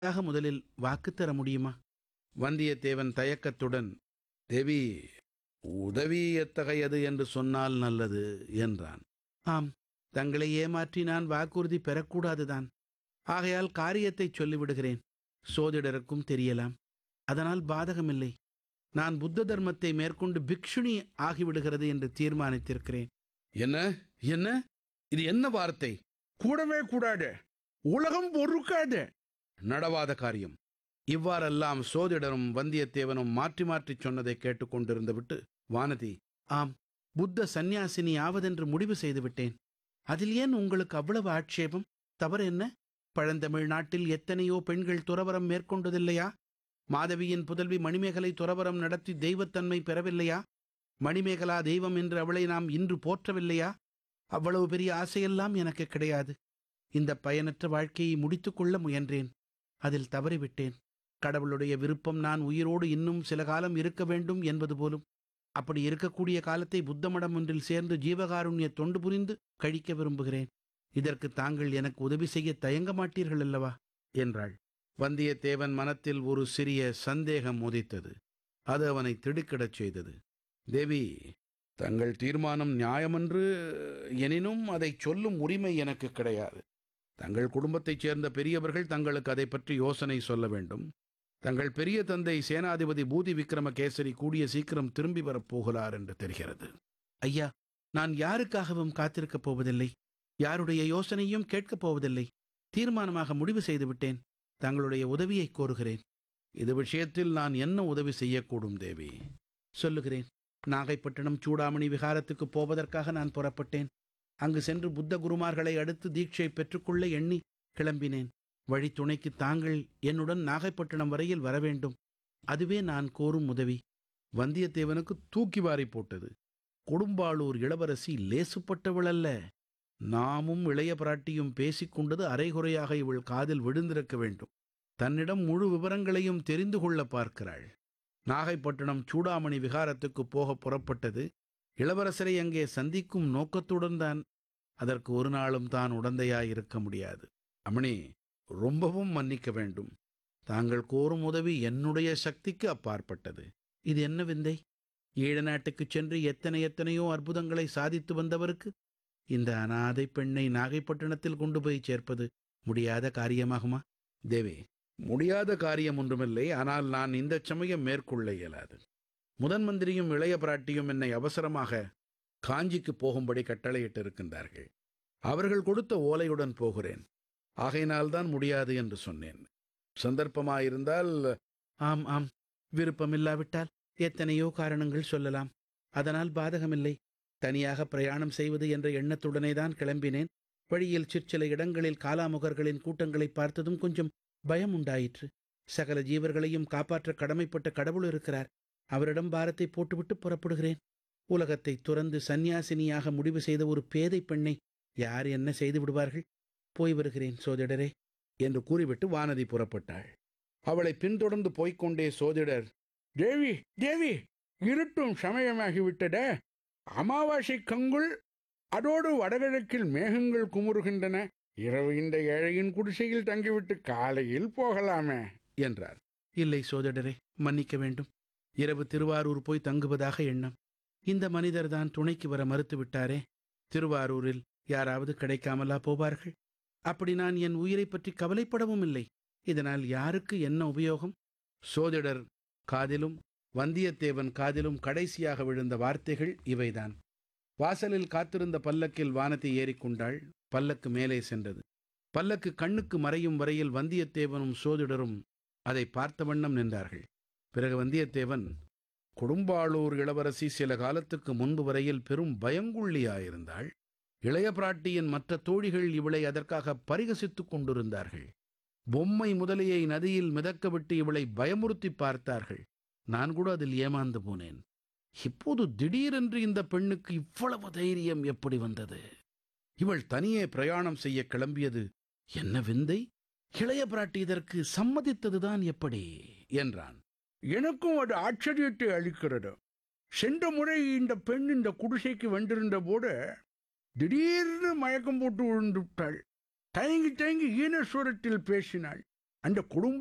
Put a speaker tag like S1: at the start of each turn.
S1: யாக முதலில் வாக்கு தர முடியுமா வந்தியத்தேவன் தயக்கத்துடன் தேவி உதவி எத்தகையது என்று சொன்னால் நல்லது என்றான் ஆம் தங்களை ஏமாற்றி நான் வாக்குறுதி பெறக்கூடாதுதான் ஆகையால் காரியத்தை சொல்லிவிடுகிறேன் சோதிடருக்கும் தெரியலாம் அதனால் பாதகமில்லை நான் புத்த தர்மத்தை மேற்கொண்டு பிக்ஷுனி ஆகிவிடுகிறது என்று தீர்மானித்திருக்கிறேன்
S2: என்ன என்ன இது என்ன வார்த்தை கூடவே கூடாது உலகம் பொறுக்காது நடவாத காரியம்
S1: இவ்வாறெல்லாம் சோதிடரும் வந்தியத்தேவனும் மாற்றி மாற்றிச் சொன்னதை கேட்டுக்கொண்டிருந்து விட்டு வானதி ஆம் புத்த சந்நியாசினி ஆவதென்று முடிவு செய்துவிட்டேன் அதில் ஏன் உங்களுக்கு அவ்வளவு ஆட்சேபம் தவறு என்ன பழந்தமிழ் நாட்டில் எத்தனையோ பெண்கள் துறவரம் மேற்கொண்டதில்லையா மாதவியின் புதல்வி மணிமேகலை துறவரம் நடத்தி தெய்வத்தன்மை பெறவில்லையா மணிமேகலா தெய்வம் என்று அவளை நாம் இன்று போற்றவில்லையா அவ்வளவு பெரிய ஆசையெல்லாம் எனக்கு கிடையாது இந்த பயனற்ற வாழ்க்கையை முடித்துக்கொள்ள முயன்றேன் அதில் தவறிவிட்டேன் கடவுளுடைய விருப்பம் நான் உயிரோடு இன்னும் சில காலம் இருக்க வேண்டும் என்பது போலும் அப்படி இருக்கக்கூடிய காலத்தை புத்த மடம் ஒன்றில் சேர்ந்து ஜீவகாருண்ய தொண்டு புரிந்து கழிக்க விரும்புகிறேன் இதற்கு தாங்கள் எனக்கு உதவி செய்ய தயங்க மாட்டீர்கள் அல்லவா என்றாள் வந்தியத்தேவன் மனத்தில் ஒரு சிறிய சந்தேகம் உதித்தது அது அவனை திடுக்கிடச் செய்தது
S2: தேவி தங்கள் தீர்மானம் நியாயமென்று எனினும் அதைச் சொல்லும் உரிமை எனக்கு கிடையாது
S1: தங்கள் குடும்பத்தைச் சேர்ந்த பெரியவர்கள் தங்களுக்கு அதை பற்றி யோசனை சொல்ல வேண்டும் தங்கள் பெரிய தந்தை சேனாதிபதி பூதி விக்ரமகேசரி கூடிய சீக்கிரம் திரும்பி வரப் போகிறார் என்று தெரிகிறது ஐயா நான் யாருக்காகவும் காத்திருக்கப் போவதில்லை யாருடைய யோசனையும் கேட்கப் போவதில்லை தீர்மானமாக முடிவு செய்து விட்டேன் தங்களுடைய உதவியை கோருகிறேன் இது விஷயத்தில் நான் என்ன உதவி செய்யக்கூடும் தேவி சொல்லுகிறேன் நாகைப்பட்டினம் சூடாமணி விகாரத்துக்கு போவதற்காக நான் புறப்பட்டேன் அங்கு சென்று புத்த குருமார்களை அடுத்து தீட்சை பெற்றுக்கொள்ள எண்ணி கிளம்பினேன் வழி துணைக்கு தாங்கள் என்னுடன் நாகைப்பட்டினம் வரையில் வர வேண்டும் அதுவே நான் கோரும் உதவி வந்தியத்தேவனுக்கு தூக்கி வாரி போட்டது கொடும்பாளூர் இளவரசி லேசுப்பட்டவள் அல்ல நாமும் இளைய பிராட்டியும் பேசிக்கொண்டது அரைகுறையாக இவள் காதில் விழுந்திருக்க வேண்டும் தன்னிடம் முழு விவரங்களையும் தெரிந்து கொள்ள பார்க்கிறாள் நாகைப்பட்டினம் சூடாமணி விகாரத்துக்கு போக புறப்பட்டது இளவரசரை அங்கே சந்திக்கும் நோக்கத்துடன் தான் அதற்கு ஒரு நாளும் தான் உடந்தையாய் இருக்க முடியாது அமணி ரொம்பவும் மன்னிக்க வேண்டும் தாங்கள் கோரும் உதவி என்னுடைய சக்திக்கு அப்பாற்பட்டது இது என்ன விந்தை ஈழ நாட்டுக்குச் சென்று எத்தனை எத்தனையோ அற்புதங்களை சாதித்து வந்தவருக்கு இந்த அனாதை பெண்ணை நாகைப்பட்டினத்தில் கொண்டு போய் சேர்ப்பது முடியாத காரியமாகுமா தேவே முடியாத காரியம் ஒன்றுமில்லை ஆனால் நான் இந்த சமயம் மேற்கொள்ள இயலாது முதன் மந்திரியும் இளைய பிராட்டியும் என்னை அவசரமாக காஞ்சிக்கு போகும்படி கட்டளையிட்டு இருக்கின்றார்கள் அவர்கள் கொடுத்த ஓலையுடன் போகிறேன் ஆகையினால்தான் முடியாது என்று சொன்னேன் சந்தர்ப்பமாயிருந்தால் ஆம் ஆம் விருப்பமில்லாவிட்டால் எத்தனையோ காரணங்கள் சொல்லலாம் அதனால் பாதகமில்லை தனியாக பிரயாணம் செய்வது என்ற எண்ணத்துடனே தான் கிளம்பினேன் வழியில் சிற்சில இடங்களில் காலாமுகர்களின் கூட்டங்களை பார்த்ததும் கொஞ்சம் பயம் உண்டாயிற்று சகல ஜீவர்களையும் காப்பாற்ற கடமைப்பட்ட கடவுள் இருக்கிறார் அவரிடம் பாரத்தை போட்டுவிட்டு புறப்படுகிறேன் உலகத்தை துறந்து சந்நியாசினியாக முடிவு செய்த ஒரு பேதை பெண்ணை யார் என்ன செய்து விடுவார்கள் போய் வருகிறேன் சோதிடரே என்று கூறிவிட்டு வானதி புறப்பட்டாள் அவளை பின்தொடர்ந்து போய்க்கொண்டே சோதிடர்
S2: தேவி தேவி இருட்டும் சமயமாகிவிட்டட அமாவாசை கங்குள் அதோடு வடகிழக்கில் மேகங்கள் குமுறுகின்றன இரவு இந்த ஏழையின் குடிசையில் தங்கிவிட்டு காலையில் போகலாமே
S1: என்றார் இல்லை சோதிடரே மன்னிக்க வேண்டும் இரவு திருவாரூர் போய் தங்குவதாக எண்ணம் இந்த மனிதர் தான் துணைக்கு வர மறுத்து விட்டாரே திருவாரூரில் யாராவது கிடைக்காமலா போவார்கள் அப்படி நான் என் உயிரைப் பற்றி கவலைப்படவும் இல்லை இதனால் யாருக்கு என்ன உபயோகம் சோதிடர் காதிலும் வந்தியத்தேவன் காதிலும் கடைசியாக விழுந்த வார்த்தைகள் இவைதான் வாசலில் காத்திருந்த பல்லக்கில் வானத்தை ஏறிக்கொண்டாள் பல்லக்கு மேலே சென்றது பல்லக்கு கண்ணுக்கு மறையும் வரையில் வந்தியத்தேவனும் சோதிடரும் அதை பார்த்த வண்ணம் நின்றார்கள் பிறகு வந்தியத்தேவன் கொடும்பாளூர் இளவரசி சில காலத்துக்கு முன்பு வரையில் பெரும் பயங்குள்ளியாயிருந்தாள் இளைய பிராட்டியின் மற்ற தோழிகள் இவளை அதற்காக பரிகசித்துக் கொண்டிருந்தார்கள் பொம்மை முதலியை நதியில் மிதக்க விட்டு இவளை பயமுறுத்தி பார்த்தார்கள் நான் கூட அதில் ஏமாந்து போனேன் இப்போது திடீரென்று இந்த பெண்ணுக்கு இவ்வளவு தைரியம் எப்படி வந்தது இவள் தனியே பிரயாணம் செய்ய கிளம்பியது என்ன விந்தை இளைய பிராட்டி இதற்கு சம்மதித்ததுதான் எப்படி என்றான்
S2: எனக்கும் அது ஆச்சரியத்தை அளிக்கிறது சென்ற முறை இந்த பெண் இந்த குடிசைக்கு வந்திருந்த போது திடீர்னு மயக்கம் போட்டு விழுந்து விட்டாள் தயங்கி தயங்கி ஈனஸ்வரத்தில் பேசினாள்
S1: அந்த குடும்ப